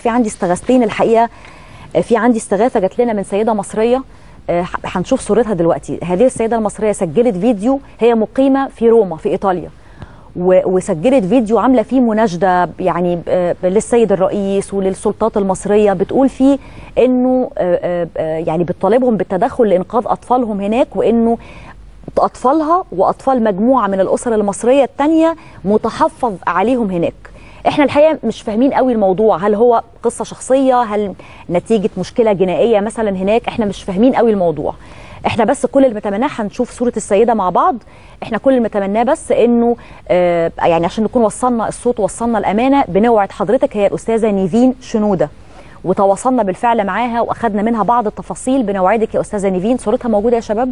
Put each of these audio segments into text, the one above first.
في عندي استغاثتين الحقيقه آه، في عندي استغاثه جات لنا من سيده مصريه آه، هنشوف صورتها دلوقتي هذه السيده المصريه سجلت فيديو هي مقيمه في روما في ايطاليا و- وسجلت فيديو عامله فيه مناشده يعني آه، للسيد الرئيس وللسلطات المصريه بتقول فيه انه آه، آه، آه، يعني بتطالبهم بالتدخل لانقاذ اطفالهم هناك وانه اطفالها واطفال مجموعه من الاسر المصريه الثانيه متحفظ عليهم هناك احنا الحقيقه مش فاهمين قوي الموضوع هل هو قصه شخصيه هل نتيجه مشكله جنائيه مثلا هناك احنا مش فاهمين قوي الموضوع احنا بس كل اللي متمناه هنشوف صوره السيده مع بعض احنا كل اللي متمناه بس انه آه يعني عشان نكون وصلنا الصوت ووصلنا الامانه بنوعد حضرتك هي الاستاذه نيفين شنوده وتواصلنا بالفعل معاها واخدنا منها بعض التفاصيل بنوعدك يا استاذه نيفين صورتها موجوده يا شباب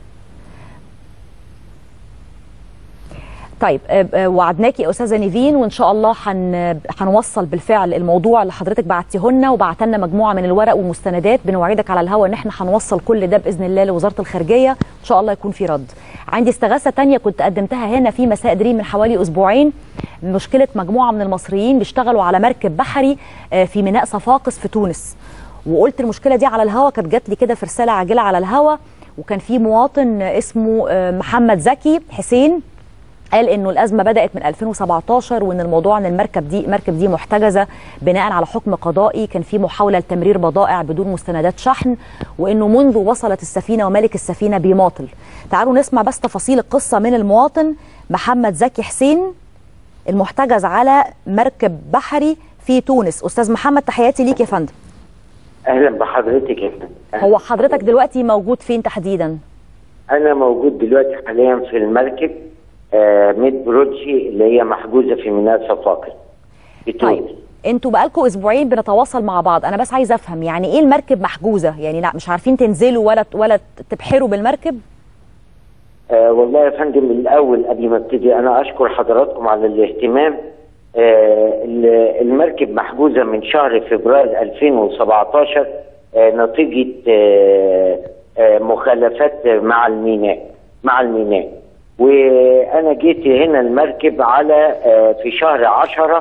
طيب آه، آه، وعدناكي يا استاذه نيفين وان شاء الله هن- هنوصل بالفعل الموضوع اللي حضرتك بعتيه لنا وبعت لنا مجموعه من الورق والمستندات بنوعدك على الهواء ان احنا هنوصل كل ده باذن الله لوزاره الخارجيه ان شاء الله يكون في رد عندي استغاثه تانية كنت قدمتها هنا في مساء دريم من حوالي اسبوعين مشكله مجموعه من المصريين بيشتغلوا على مركب بحري آه، في ميناء صفاقس في تونس وقلت المشكله دي على الهوا كانت جات لي كده في رساله عاجله على الهوا وكان في مواطن اسمه آه، محمد زكي حسين قال انه الازمه بدات من 2017 وان الموضوع ان المركب دي المركب دي محتجزه بناء على حكم قضائي كان في محاوله لتمرير بضائع بدون مستندات شحن وانه منذ وصلت السفينه ومالك السفينه بيماطل تعالوا نسمع بس تفاصيل القصه من المواطن محمد زكي حسين المحتجز على مركب بحري في تونس استاذ محمد تحياتي ليك يا فندم اهلا بحضرتك يا فندم. هو حضرتك دلوقتي موجود فين تحديدا انا موجود دلوقتي حاليا في المركب آه ميد بروتشي اللي هي محجوزه في ميناء صفاقس في طيب تونس انتوا بقالكم اسبوعين بنتواصل مع بعض انا بس عايز افهم يعني ايه المركب محجوزه يعني لا مش عارفين تنزلوا ولا ولا تبحروا بالمركب آه والله يا فندم الاول قبل ما ابتدي انا اشكر حضراتكم على الاهتمام آه ال- المركب محجوزه من شهر فبراير 2017 آه نتيجه آه آه مخالفات مع الميناء مع الميناء وانا جيت هنا المركب على آه في شهر 10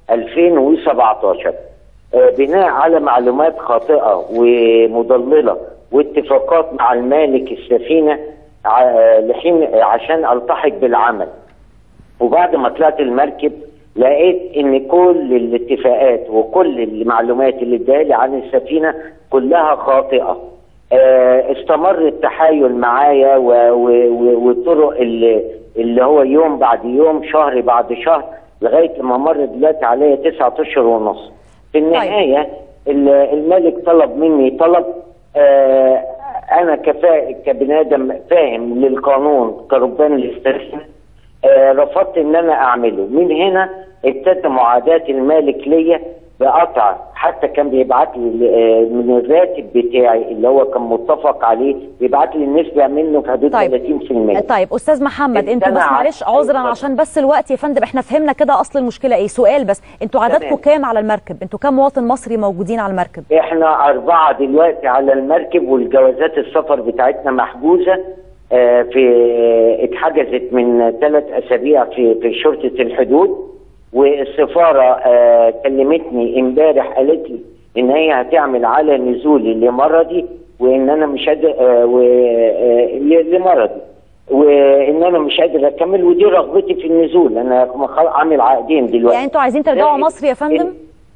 2017 آه، بناء على معلومات خاطئه ومضلله واتفاقات مع المالك السفينه ع- لحين عشان التحق بالعمل وبعد ما طلعت المركب لقيت ان كل الاتفاقات وكل المعلومات اللي اداها لي عن السفينه كلها خاطئه آه، استمر التحايل معايا و- و- و- والطرق اللي, اللي هو يوم بعد يوم شهر بعد شهر لغايه ما مر دلوقتي عليا تسعة اشهر ونص في النهايه ال- الملك طلب مني طلب آه، انا كفاء كبني ادم فاهم للقانون كربان للسفينه آه، رفضت ان انا اعمله من هنا ابتدى معاداة المالك ليا بقطع حتى كان بيبعت لي آه، من الراتب بتاعي اللي هو كان متفق عليه بيبعت لي النسبة منه في حدود طيب. 30% طيب استاذ محمد انتوا بس السنة معلش عشر- عذرا عشان بس الوقت يا فندم احنا فهمنا كده اصل المشكله ايه سؤال بس انتوا عددكم تمام. كام على المركب انتوا كام مواطن مصري موجودين على المركب احنا أربعة دلوقتي على المركب والجوازات السفر بتاعتنا محجوزة آه، في اتحجزت من ثلاث أسابيع في في شرطة الحدود والسفارة آه، كلمتني امبارح قالت لي إن هي هتعمل على نزولي لمرضي وإن أنا مش قادر آه، و- آه، ل- لمرضي وإن أنا مش قادر أكمل ودي رغبتي في النزول أنا خل- عامل عقدين دلوقتي يعني انتوا عايزين ترجعوا لكن- مصر يا فندم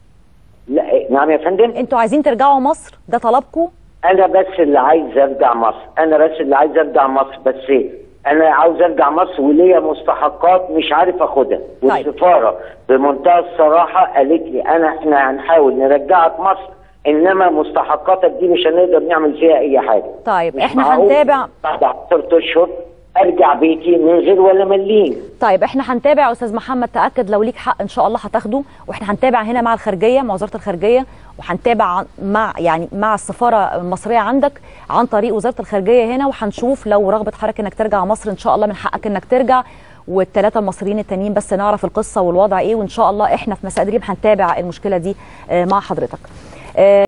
لا نعم يا فندم انتوا عايزين ترجعوا مصر ده طلبكم انا بس اللي عايز ارجع مصر انا بس اللي عايز ارجع مصر بس انا عاوز ارجع مصر وليا مستحقات مش عارف اخدها طيب. والسفاره بمنتهى الصراحه قالت لي انا احنا هنحاول نرجعك مصر انما مستحقاتك دي مش هنقدر نعمل فيها اي حاجه طيب مش احنا معقول هنتابع بعد 10 اشهر ارجع بيتي من غير ولا مليم طيب احنا هنتابع يا استاذ محمد تاكد لو ليك حق ان شاء الله هتاخده واحنا هنتابع هنا مع الخارجيه مع وزاره الخارجيه وهنتابع عن- مع يعني مع السفاره المصريه عندك عن طريق وزاره الخارجيه هنا وهنشوف لو رغبه حضرتك انك ترجع مصر ان شاء الله من حقك انك ترجع والثلاثه المصريين التانيين بس نعرف القصه والوضع ايه وان شاء الله احنا في مساء دريم هنتابع المشكله دي آه، مع حضرتك آه،